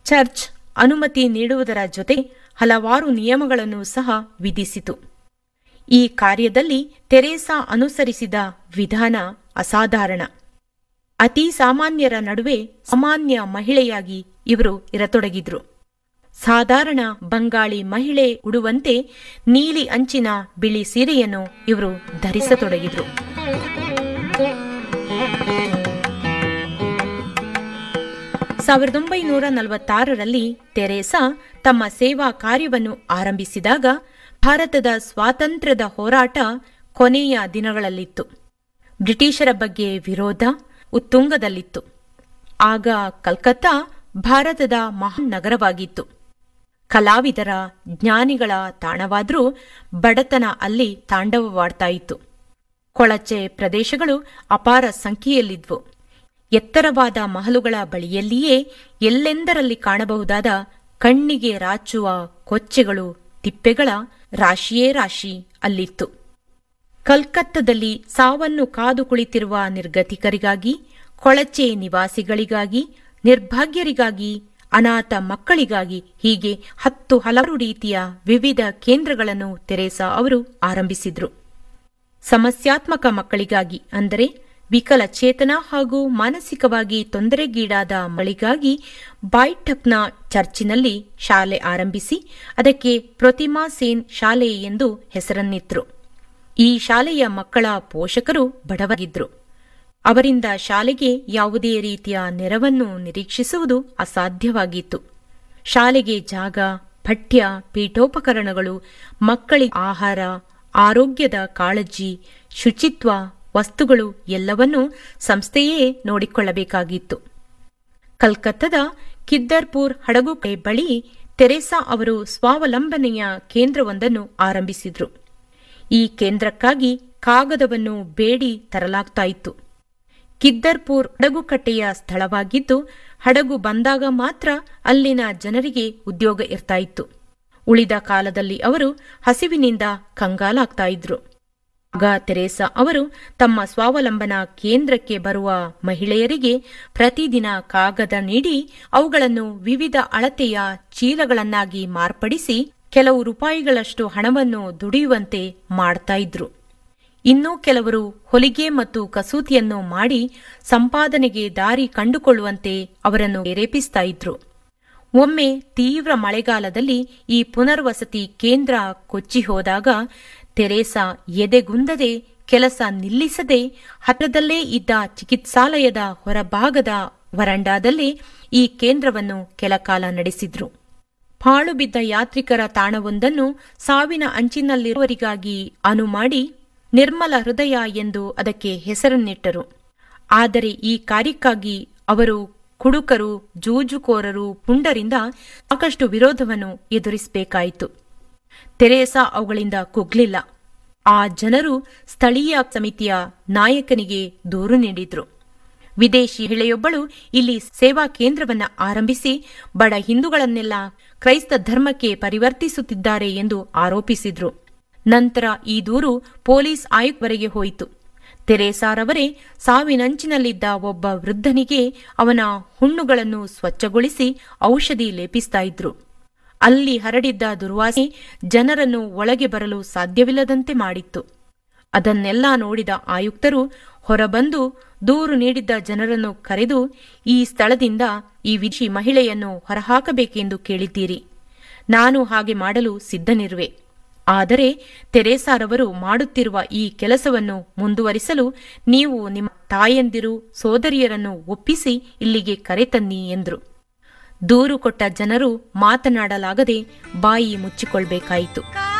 church ಅನುಮತಿ ನೀಡುವುದರ ಜೊತೆ ಹಲವಾರು ನಿಯಮಗಳನ್ನು ಸಹ ವಿಧಿಸಿತು ಈ ಕಾರ್ಯದಲ್ಲಿ ತೆರೇಸಾ ಅನುಸರಿಸಿದ ವಿಧಾನ ಅಸಾಧಾರಣ ಅತಿ ಸಾಮಾನ್ಯರ ನಡುವೆ ಸಾಮಾನ್ಯ ಮಹಿಳೆಯಾಗಿ ಇವರು ಇರತೊಡಗಿದ್ರು ಸಾಧಾರಣ ಬಂಗಾಳಿ ಮಹಿಳೆ ಉಡುವಂತೆ ನೀಲಿ ಅಂಚಿನ ಬಿಳಿ ಸೀರೆಯನ್ನು ಇವರು ಧರಿಸತೊಡಗಿದ್ರು ಸಾವಿರದ ಒಂಬೈನೂರ ನಲವತ್ತಾರರಲ್ಲಿ ತೆರೇಸಾ ತಮ್ಮ ಸೇವಾ ಕಾರ್ಯವನ್ನು ಆರಂಭಿಸಿದಾಗ ಭಾರತದ ಸ್ವಾತಂತ್ರ್ಯದ ಹೋರಾಟ ಕೊನೆಯ ದಿನಗಳಲ್ಲಿತ್ತು ಬ್ರಿಟಿಷರ ಬಗ್ಗೆ ವಿರೋಧ ಉತ್ತುಂಗದಲ್ಲಿತ್ತು ಆಗ ಕಲ್ಕತ್ತಾ ಭಾರತದ ಮಹಾನ್ ನಗರವಾಗಿತ್ತು ಕಲಾವಿದರ ಜ್ಞಾನಿಗಳ ತಾಣವಾದರೂ ಬಡತನ ಅಲ್ಲಿ ತಾಂಡವವಾಡ್ತಾ ಇತ್ತು ಕೊಳಚೆ ಪ್ರದೇಶಗಳು ಅಪಾರ ಸಂಖ್ಯೆಯಲ್ಲಿದ್ವು ಎತ್ತರವಾದ ಮಹಲುಗಳ ಬಳಿಯಲ್ಲಿಯೇ ಎಲ್ಲೆಂದರಲ್ಲಿ ಕಾಣಬಹುದಾದ ಕಣ್ಣಿಗೆ ರಾಚುವ ಕೊಚ್ಚೆಗಳು ತಿಪ್ಪೆಗಳ ರಾಶಿಯೇ ರಾಶಿ ಅಲ್ಲಿತ್ತು ಕಲ್ಕತ್ತದಲ್ಲಿ ಸಾವನ್ನು ಕಾದು ಕುಳಿತಿರುವ ನಿರ್ಗತಿಕರಿಗಾಗಿ ಕೊಳಚೆ ನಿವಾಸಿಗಳಿಗಾಗಿ ನಿರ್ಭಾಗ್ಯರಿಗಾಗಿ ಅನಾಥ ಮಕ್ಕಳಿಗಾಗಿ ಹೀಗೆ ಹತ್ತು ಹಲವಾರು ರೀತಿಯ ವಿವಿಧ ಕೇಂದ್ರಗಳನ್ನು ತೆರೇಸಾ ಅವರು ಆರಂಭಿಸಿದ್ರು ಸಮಸ್ಯಾತ್ಮಕ ಮಕ್ಕಳಿಗಾಗಿ ಅಂದರೆ ವಿಕಲಚೇತನ ಹಾಗೂ ಮಾನಸಿಕವಾಗಿ ತೊಂದರೆಗೀಡಾದ ಮಳಿಗಾಗಿ ಬಾಯ್ಟಕ್ನ ಚರ್ಚಿನಲ್ಲಿ ಶಾಲೆ ಆರಂಭಿಸಿ ಅದಕ್ಕೆ ಪ್ರತಿಮಾ ಸೇನ್ ಶಾಲೆ ಎಂದು ಹೆಸರನ್ನಿಟ್ರು ಈ ಶಾಲೆಯ ಮಕ್ಕಳ ಪೋಷಕರು ಬಡವರಿದ್ರು ಅವರಿಂದ ಶಾಲೆಗೆ ಯಾವುದೇ ರೀತಿಯ ನೆರವನ್ನು ನಿರೀಕ್ಷಿಸುವುದು ಅಸಾಧ್ಯವಾಗಿತ್ತು ಶಾಲೆಗೆ ಜಾಗ ಪಠ್ಯ ಪೀಠೋಪಕರಣಗಳು ಮಕ್ಕಳಿಗೆ ಆಹಾರ ಆರೋಗ್ಯದ ಕಾಳಜಿ ಶುಚಿತ್ವ ವಸ್ತುಗಳು ಎಲ್ಲವನ್ನೂ ಸಂಸ್ಥೆಯೇ ನೋಡಿಕೊಳ್ಳಬೇಕಾಗಿತ್ತು ಕಲ್ಕತ್ತದ ಕಿದ್ದರ್ಪುರ್ ಹಡಗು ಬಳಿ ತೆರೇಸಾ ಅವರು ಸ್ವಾವಲಂಬನೆಯ ಕೇಂದ್ರವೊಂದನ್ನು ಆರಂಭಿಸಿದ್ರು ಈ ಕೇಂದ್ರಕ್ಕಾಗಿ ಕಾಗದವನ್ನು ಬೇಡಿ ತರಲಾಗ್ತಾ ಇತ್ತು ಕಿದ್ದರ್ಪುರ್ ಹಡಗುಕಟ್ಟೆಯ ಸ್ಥಳವಾಗಿದ್ದು ಹಡಗು ಬಂದಾಗ ಮಾತ್ರ ಅಲ್ಲಿನ ಜನರಿಗೆ ಉದ್ಯೋಗ ಇರ್ತಾ ಇತ್ತು ಉಳಿದ ಕಾಲದಲ್ಲಿ ಅವರು ಹಸಿವಿನಿಂದ ಕಂಗಾಲಾಗ್ತಾ ಇದ್ರು ಆಗ ತೆರೇಸಾ ಅವರು ತಮ್ಮ ಸ್ವಾವಲಂಬನಾ ಕೇಂದ್ರಕ್ಕೆ ಬರುವ ಮಹಿಳೆಯರಿಗೆ ಪ್ರತಿದಿನ ಕಾಗದ ನೀಡಿ ಅವುಗಳನ್ನು ವಿವಿಧ ಅಳತೆಯ ಚೀಲಗಳನ್ನಾಗಿ ಮಾರ್ಪಡಿಸಿ ಕೆಲವು ರೂಪಾಯಿಗಳಷ್ಟು ಹಣವನ್ನು ದುಡಿಯುವಂತೆ ಮಾಡ್ತಾ ಇದ್ರು ಇನ್ನೂ ಕೆಲವರು ಹೊಲಿಗೆ ಮತ್ತು ಕಸೂತಿಯನ್ನು ಮಾಡಿ ಸಂಪಾದನೆಗೆ ದಾರಿ ಕಂಡುಕೊಳ್ಳುವಂತೆ ಅವರನ್ನು ಪ್ರೇರೇಪಿಸ್ತಾ ಇದ್ರು ಒಮ್ಮೆ ತೀವ್ರ ಮಳೆಗಾಲದಲ್ಲಿ ಈ ಪುನರ್ವಸತಿ ಕೇಂದ್ರ ಕೊಚ್ಚಿ ಹೋದಾಗ ತೆರೇಸಾ ಎದೆಗುಂದದೆ ಕೆಲಸ ನಿಲ್ಲಿಸದೆ ಹತ್ತಿರದಲ್ಲೇ ಇದ್ದ ಚಿಕಿತ್ಸಾಲಯದ ಹೊರಭಾಗದ ವರಂಡಾದಲ್ಲಿ ಈ ಕೇಂದ್ರವನ್ನು ಕೆಲಕಾಲ ನಡೆಸಿದ್ರು ಪಾಳು ಬಿದ್ದ ಯಾತ್ರಿಕರ ತಾಣವೊಂದನ್ನು ಸಾವಿನ ಅಂಚಿನಲ್ಲಿರುವವರಿಗಾಗಿ ಅನುಮಾಡಿ ನಿರ್ಮಲ ಹೃದಯ ಎಂದು ಅದಕ್ಕೆ ಹೆಸರನ್ನಿಟ್ಟರು ಆದರೆ ಈ ಕಾರ್ಯಕ್ಕಾಗಿ ಅವರು ಕುಡುಕರು ಜೂಜುಕೋರರು ಪುಂಡರಿಂದ ಸಾಕಷ್ಟು ವಿರೋಧವನ್ನು ಎದುರಿಸಬೇಕಾಯಿತು ತೆರೇಸಾ ಅವುಗಳಿಂದ ಕುಗ್ಲಿಲ್ಲ ಆ ಜನರು ಸ್ಥಳೀಯ ಸಮಿತಿಯ ನಾಯಕನಿಗೆ ದೂರು ನೀಡಿದ್ರು ವಿದೇಶಿ ಮಹಿಳೆಯೊಬ್ಬಳು ಇಲ್ಲಿ ಸೇವಾ ಕೇಂದ್ರವನ್ನ ಆರಂಭಿಸಿ ಬಡ ಹಿಂದೂಗಳನ್ನೆಲ್ಲ ಕ್ರೈಸ್ತ ಧರ್ಮಕ್ಕೆ ಪರಿವರ್ತಿಸುತ್ತಿದ್ದಾರೆ ಎಂದು ಆರೋಪಿಸಿದ್ರು ನಂತರ ಈ ದೂರು ಪೊಲೀಸ್ ಆಯುಕ್ತವರೆಗೆ ಹೋಯಿತು ತೆರೇಸಾರವರೇ ಸಾವಿನಂಚಿನಲ್ಲಿದ್ದ ಒಬ್ಬ ವೃದ್ಧನಿಗೆ ಅವನ ಹುಣ್ಣುಗಳನ್ನು ಸ್ವಚ್ಛಗೊಳಿಸಿ ಔಷಧಿ ಲೇಪಿಸ್ತಾ ಇದ್ರು ಅಲ್ಲಿ ಹರಡಿದ್ದ ದುರ್ವಾಸನೆ ಜನರನ್ನು ಒಳಗೆ ಬರಲು ಸಾಧ್ಯವಿಲ್ಲದಂತೆ ಮಾಡಿತ್ತು ಅದನ್ನೆಲ್ಲ ನೋಡಿದ ಆಯುಕ್ತರು ಹೊರಬಂದು ದೂರು ನೀಡಿದ್ದ ಜನರನ್ನು ಕರೆದು ಈ ಸ್ಥಳದಿಂದ ಈ ವಿದೇಶಿ ಮಹಿಳೆಯನ್ನು ಹೊರಹಾಕಬೇಕೆಂದು ಕೇಳಿದ್ದೀರಿ ನಾನು ಹಾಗೆ ಮಾಡಲು ಸಿದ್ಧನಿರುವೆ ಆದರೆ ತೆರೇಸಾರವರು ಮಾಡುತ್ತಿರುವ ಈ ಕೆಲಸವನ್ನು ಮುಂದುವರಿಸಲು ನೀವು ನಿಮ್ಮ ತಾಯಂದಿರು ಸೋದರಿಯರನ್ನು ಒಪ್ಪಿಸಿ ಇಲ್ಲಿಗೆ ಕರೆತನ್ನಿ ಎಂದರು ದೂರು ಕೊಟ್ಟ ಜನರು ಮಾತನಾಡಲಾಗದೆ ಬಾಯಿ ಮುಚ್ಚಿಕೊಳ್ಬೇಕಾಯಿತು